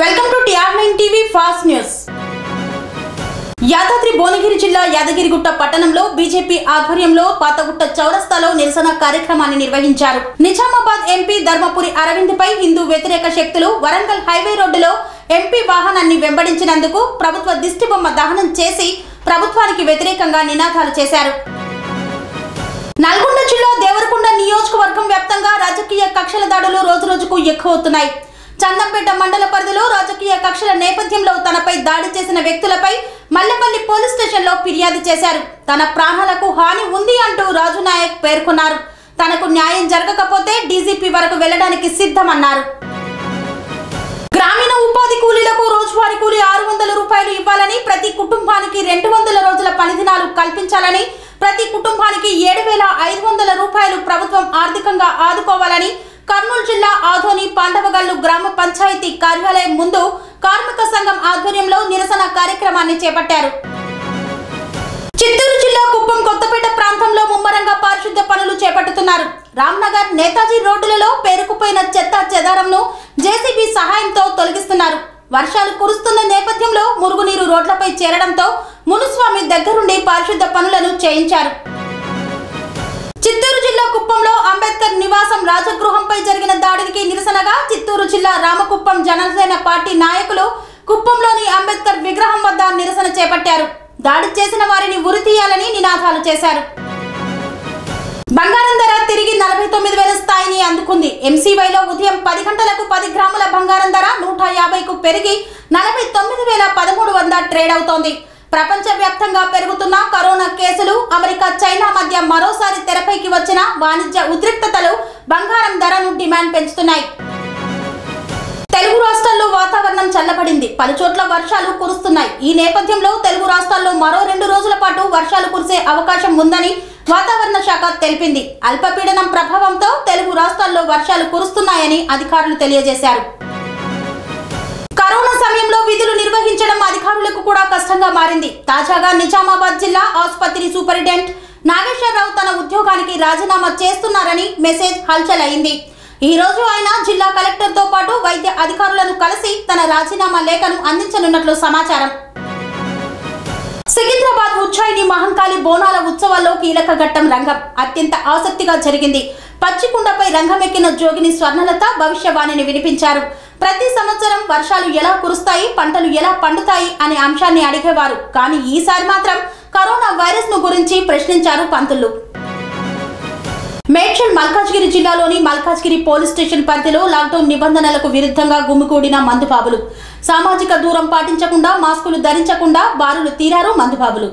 welcome to TR nine TV fast news Yadadri Bhuvanagiri జిల్లా యాదగిరిగుట్ట పట్టణంలో BJP ఆధ్వర్యంలో పాతగుట్ట చౌరస్తాలో నిరసన కార్యక్రమాన్ని నిర్వహించారు నిజామాబాద్ ఎంపీ ధర్మపురి అరవింద్ పై హిందూ వ్యతిరేక శక్తులు వరంగల్ హైవే రోడ్డులో ఎంపీ వాహనాన్ని వెంబడించినందుకు ప్రభుత్వ దిష్టిబొమ్మ దహనం చేసి ప్రభుత్వానికి వ్యతిరేకంగా నినాదాలు చేశారు నల్గొండ జిల్లా దేవరకొండ నియోజకవర్గం వ్యాప్తంగా రాజకీయ కక్షల దాడులు రోజురోజుకు ఎక్కువవుతున్నాయి చందంపేట మండల పరిధిలో రాజకీయ కక్షల నేపథ్యంలో తనపై దాడి చేసిన వ్యక్తులపై మల్లెపల్లి పోలీస్ స్టేషన్లో ఫిర్యాదు చేశారు తన ప్రాణాలకు హాని ఉంది అంటూ రాజు నాయక్ పేర్కొన్నారు తనకు న్యాయం జరగకపోతే డీజీపీ వరకు వెళ్లడానికి సిద్ధమన్నారు గ్రామీణ ఉపాధి కూలీలకు రోజువారీ కూలీ ఆరు వందల రూపాయలు ఇవ్వాలని ప్రతి కుటుంబానికి రెండు వందల రోజుల పనిదినాలు కల్పించాలని ప్రతి కుటుంబానికి ఏడు వేల ఐదు వందల రూపాయలు ప్రభుత్వం ఆర్థికంగా ఆదుకోవాలని కర్నూలు జిల్లా ఆధోని పాండవగల్లు గ్రామ పంచాయతీ కార్యాలయం ముందు కార్మిక సంఘం ఆధ్వర్యంలో నిరసన కార్యక్రమాన్ని చేపట్టారు చిత్తూరు జిల్లా కుప్పం కొత్తపేట ప్రాంతంలో ముమ్మరంగా పారిశుద్ధ పనులు చేపడుతున్నారు రామ్నగర్ నేతాజీ రోడ్డులలో పేరుకుపోయిన చెత్త చెదారంను జేసీబీ సహాయంతో తొలగిస్తున్నారు వర్షాలు కురుస్తున్న నేపథ్యంలో మురుగునీరు రోడ్లపై చేరడంతో మునుస్వామి దగ్గరుండి పారిశుద్ధ పనులను చేయించారు చిత్తూరు జిల్లా కుప్పంలో అంబేద్కర్ నివాసం రాజగృహంపై జరిగిన దాడికి నిరసనగా చిత్తూరు జిల్లా రామకుప్పం జనసేన పార్టీ నాయకులు కుప్పంలోని అంబేద్కర్ విగ్రహం వద్ద నిరసన చేపట్టారు దాడి చేసిన వారిని ఉరి తీయాలని నినాదాలు చేశారు బంగారం ధర తిరిగి నలభై తొమ్మిది వేల స్థాయిని అందుకుంది ఎంసీవైలో ఉదయం పది గంటలకు పది గ్రాముల బంగారం ధర నూట యాభైకు పెరిగి నలభై తొమ్మిది వేల పదమూడు వంద ట్రేడ్ అవుతోంది ప్రపంచవ్యాప్తంగా పెరుగుతున్న కరోనా కేసులు అమెరికా చైనా మధ్య మరోసారి తెరపైకి వచ్చిన వాణిజ్య ఉద్రిక్తతలు బంగారం ధరను డిమాండ్ పెంచుతున్నాయి తెలుగు రాష్ట్రాల్లో వాతావరణం చల్లబడింది పలుచోట్ల వర్షాలు కురుస్తున్నాయి ఈ నేపథ్యంలో తెలుగు రాష్ట్రాల్లో మరో రెండు రోజుల పాటు వర్షాలు కురిసే అవకాశం ఉందని వాతావరణ శాఖ తెలిపింది అల్పపీడనం ప్రభావంతో తెలుగు రాష్ట్రాల్లో వర్షాలు కురుస్తున్నాయని అధికారులు తెలియజేశారు కరోనా సమయంలో విధులు నిర్వహించడం అధికారులకు కూడా కష్టంగా మారింది తాజాగా నిజామాబాద్ జిల్లా ఆసుపత్రి సూపరింటెండెంట్ నాగేశ్వరరావు తన ఉద్యోగానికి రాజీనామా చేస్తున్నారని మెసేజ్ హల్చల్ అయింది ఈ రోజు ఆయన జిల్లా కలెక్టర్ తో పాటు వైద్య అధికారులను కలిసి తన రాజీనామా లేఖను అందించనున్నట్లు సమాచారం సికింద్రాబాద్ ఉజ్జయిని మహంకాళి బోనాల ఉత్సవాల్లో కీలక ఘట్టం రంగం అత్యంత ఆసక్తిగా జరిగింది పచ్చికుండపై రంగమెక్కిన జోగిని స్వర్ణలత భవిష్యవాణిని వినిపించారు ప్రతి సంవత్సరం వర్షాలు ఎలా కురుస్తాయి పంటలు ఎలా పండుతాయి అనే అంశాన్ని అడిగేవారు కానీ ఈసారి మాత్రం కరోనా వైరస్ ను గురించి ప్రశ్నించారు పంతులు మేడ్చల్ మల్కాజ్గిరి జిల్లాలోని మల్కాజ్గిరి పోలీస్ స్టేషన్ పరిధిలో లాక్డౌన్ నిబంధనలకు విరుద్ధంగా గుమికూడిన మందుబాబులు సామాజిక దూరం పాటించకుండా మాస్కులు ధరించకుండా బారులు తీరారు మందుబాబులు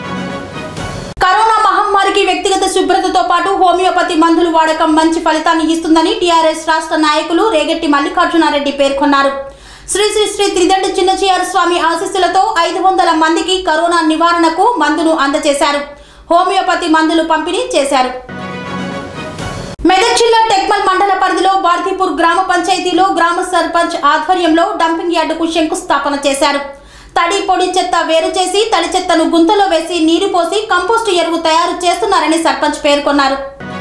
కరోనా మహమ్మారికి వ్యక్తిగత శుభ్రతతో పాటు హోమియోపతి మందులు వాడకం మంచి ఫలితాన్ని ఇస్తుందని టీఆర్ఎస్ రాష్ట్ర నాయకులు రేగట్టి మల్లికార్జునారెడ్డి పేర్కొన్నారు శ్రీ శ్రీ శ్రీ త్రిదండి చిన్నచీఆర్ స్వామి ఆశీస్సులతో ఐదు వందల మందికి కరోనా నివారణకు మందును అందజేశారు హోమియోపతి మందులు పంపిణీ చేశారు మెదక్ జిల్లా టెక్మల్ మండల పరిధిలో భారతీపూర్ గ్రామ పంచాయతీలో గ్రామ సర్పంచ్ ఆధ్వర్యంలో డంపింగ్ యార్డుకు శంకుస్థాపన చేశారు తడి పొడి చెత్త వేరు చేసి తడి చెత్తను గుంతలో వేసి నీరు పోసి కంపోస్టు ఎరువు తయారు చేస్తున్నారని సర్పంచ్ పేర్కొన్నారు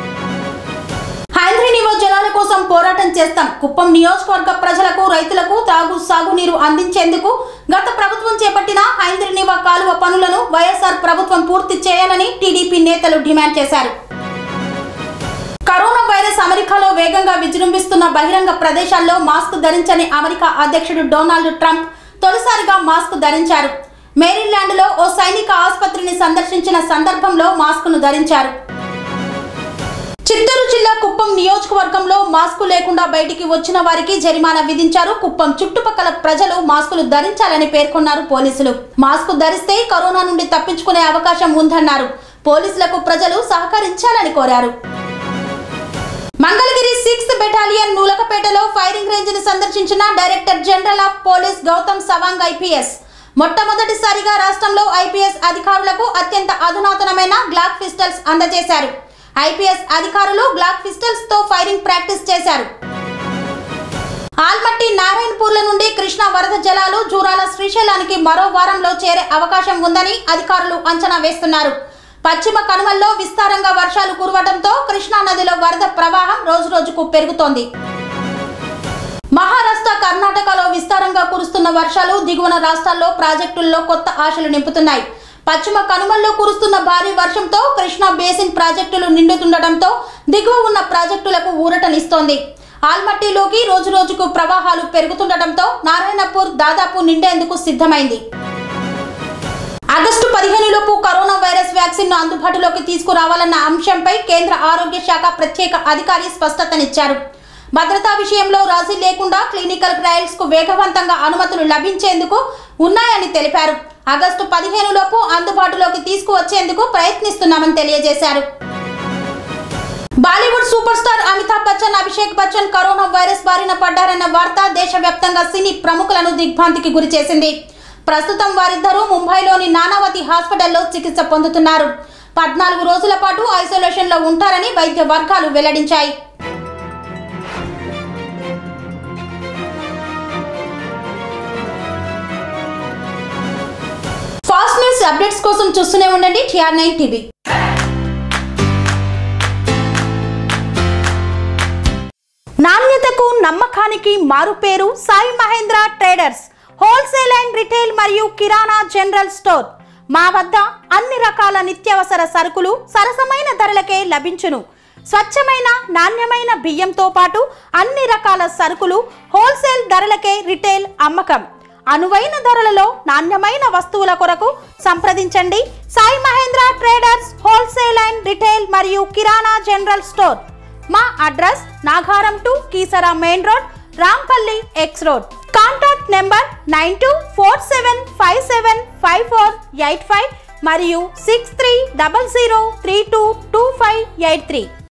హైంద్రీనివో జలాల కోసం పోరాటం చేస్తాం కుప్పం నియోజకవర్గ ప్రజలకు రైతులకు తాగు సాగునీరు అందించేందుకు గత ప్రభుత్వం చేపట్టిన హైంద్రీనివా కాలువ పనులను వైఎస్ఆర్ ప్రభుత్వం పూర్తి చేయాలని టీడీపీ నేతలు డిమాండ్ చేశారు కరోనా వైరస్ అమెరికాలో వేగంగా విజృంభిస్తున్న బహిరంగ ప్రదేశాల్లో మాస్క్ ధరించని అమెరికా అధ్యక్షుడు డొనాల్డ్ ట్రంప్ తొలిసారిగా మాస్క్ ధరించారు మేరీల్యాండ్లో ఓ సైనిక ఆసుపత్రిని సందర్శించిన సందర్భంలో మాస్కును ధరించారు చిత్తూరు జిల్లా కుప్పం నియోజకవర్గంలో మాస్కు లేకుండా బయటికి వచ్చిన వారికి జరిమానా విధించారు కుప్పం చుట్టుపక్కల ప్రజలు మాస్కులు ధరించాలని పేర్కొన్నారు పోలీసులు మాస్కు ధరిస్తే కరోనా నుండి తప్పించుకునే అవకాశం ఉందన్నారు పోలీసులకు ప్రజలు సహకరించాలని కోరారు మంగళగిరి సిక్స్త్ బెటాలియన్ నూలకపేటలో ఫైరింగ్ రేంజ్ ని సందర్శించిన director general of police Gautam Sawang IPS మొట్టమొదటిసారిగా రాష్ట్రంలో ఐపీఎస్ అధికారులకు అత్యంత అధునాతనమైన గ్లాక్ పిస్టల్స్ అందజేశారు ఐపీఎస్ అధికారులు గ్లాక్ పిస్టల్స్ తో ఫైరింగ్ ప్రాక్టీస్ చేశారు ఆల్మట్టి నారాయణపూర్ల నుండి కృష్ణా వరద జలాలు జూరాల శ్రీశైలానికి మరో వారంలో చేరే అవకాశం ఉందని అధికారులు అంచనా వేస్తున్నారు పశ్చిమ కనుమల్లో విస్తారంగా వర్షాలు కురవడంతో కృష్ణా నదిలో వరద ప్రవాహం రోజురోజుకు పెరుగుతోంది మహారాష్ట్ర కర్ణాటకలో విస్తారంగా కురుస్తున్న వర్షాలు దిగువన రాష్ట్రాల్లో ప్రాజెక్టుల్లో కొత్త ఆశలు నింపుతున్నాయి పశ్చిమ కనుమల్లో కురుస్తున్న భారీ వర్షంతో కృష్ణా బేసిన్ ప్రాజెక్టులు నిండుతుండటంతో దిగువ ఉన్న ప్రాజెక్టులకు ఊరటనిస్తోంది ఆల్మట్టిలోకి రోజు రోజుకు ప్రవాహాలు పెరుగుతుండటంతో నారాయణపూర్ దాదాపు నిండేందుకు సిద్ధమైంది ఆగస్టు పదిహేనులోపు కరోనా వైరస్ వ్యాక్సిన్ ను అందుబాటులోకి తీసుకురావాలన్న అంశంపై కేంద్ర ఆరోగ్య శాఖ ప్రత్యేక అధికారి స్పష్టతనిచ్చారు భద్రతా విషయంలో రాజీ లేకుండా క్లినికల్ ట్రయల్స్ కు వేగవంతంగా అనుమతులు లభించేందుకు ఉన్నాయని తెలిపారు ఆగస్టు పదిహేనులోపు అందుబాటులోకి తీసుకువచ్చేందుకు ప్రయత్నిస్తున్నామని తెలియజేశారు Bollywood superstar Amitabh Bachchan Abhishek Bachchan corona virus బారిన పడ్డారన్న వార్త దేశవ్యాప్తంగా సినీ ప్రముఖులను దిగ్భ్రాంతికి గురిచేసింది ప్రస్తుతం వారిద్దరూ ముంబైలోని నానావతి హాస్పిటల్లో చికిత్స పొందుతున్నారు పద్నాలుగు రోజుల పాటు ఐసోలేషన్ లో ఉంటారని వైద్య వర్గాలు వెల్లడించాయి ఫాస్ట్ న్యూస్ అప్డేట్స్ కోసం చూస్తూనే ఉండండి టిఆర్ నైన్ టీవీ నాణ్యతకు నమ్మకానికి మారుపేరు Sai Mahendra traders wholesale and retail మరియు కిరాణా జనరల్ స్టోర్ మా వద్ద అన్ని రకాల నిత్యావసర సరుకులు సరసమైన ధరలకే లభించును స్వచ్ఛమైన నాణ్యమైన బియ్యంతో పాటు అన్ని రకాల సరుకులు హోల్సేల్ ధరలకే రిటైల్ అమ్మకం అనువైన ధరలలో నాణ్యమైన వస్తువుల కొరకు సంప్రదించండి Sai Mahendra traders wholesale and retail మరియు కిరాణా జనరల్ స్టోర్ మా address Nagaram to Keesara main road Rampalli X road contact number nine two four seven five seven five four eight five మరియు six three double zero three two two five eight three